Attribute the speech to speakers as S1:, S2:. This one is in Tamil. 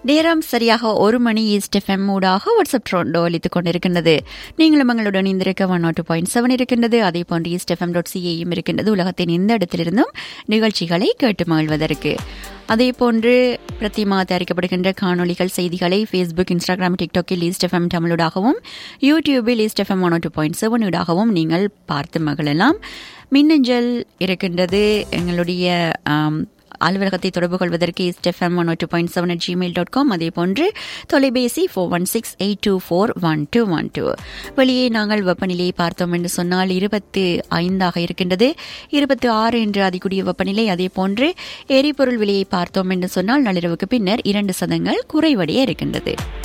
S1: நேரம் சரியாக ஒரு மணி ஈஸ்ட் எஃப்எம் ஊடாக வாட்ஸ்அப் ட்ரோண்டோ அளித்துக் கொண்டிருக்கின்றது நீங்களும் எங்களுடன் இந்திருக்க ஒன் நாட் பாயிண்ட் செவன் இருக்கின்றது அதே போன்று ஈஸ்ட் எஃப்எம் டாட் சிஏயும் இருக்கின்றது உலகத்தின் எந்த இடத்திலிருந்தும் நிகழ்ச்சிகளை கேட்டு மகிழ்வதற்கு அதே போன்று பிரதிமா தயாரிக்கப்படுகின்ற காணொலிகள் செய்திகளை ஃபேஸ்புக் இன்ஸ்டாகிராம் டிக்டாக்கில் ஈஸ்ட் எஃப்எம் தமிழூடாகவும் யூடியூபில் East FM one two point seven ஊடாகவும் நீங்கள் பார்த்து மகிழலாம் மின்னஞ்சல் இருக்கின்றது எங்களுடைய ஆம், அலுவலகத்தை தொடர்பு கொள்வதற்கு East FM one two point seven Gmail dot com அதே போன்று தொலைபேசி four one six eight two four one two one two வெளியே நாங்கள் வெப்பநிலையை பார்த்தோம் என்று சொன்னால் இருபத்து ஐந்தாக இருக்கின்றது இருபத்தி ஆறு என்று அதிகூடிய வெப்பநிலை அதே போன்று எரிபொருள் விலையை பார்த்தோம் என்று சொன்னால் நள்ளிரவுக்கு பின்னர் இரண்டு சதங்கள் குறைவடைய இருக்கின்றது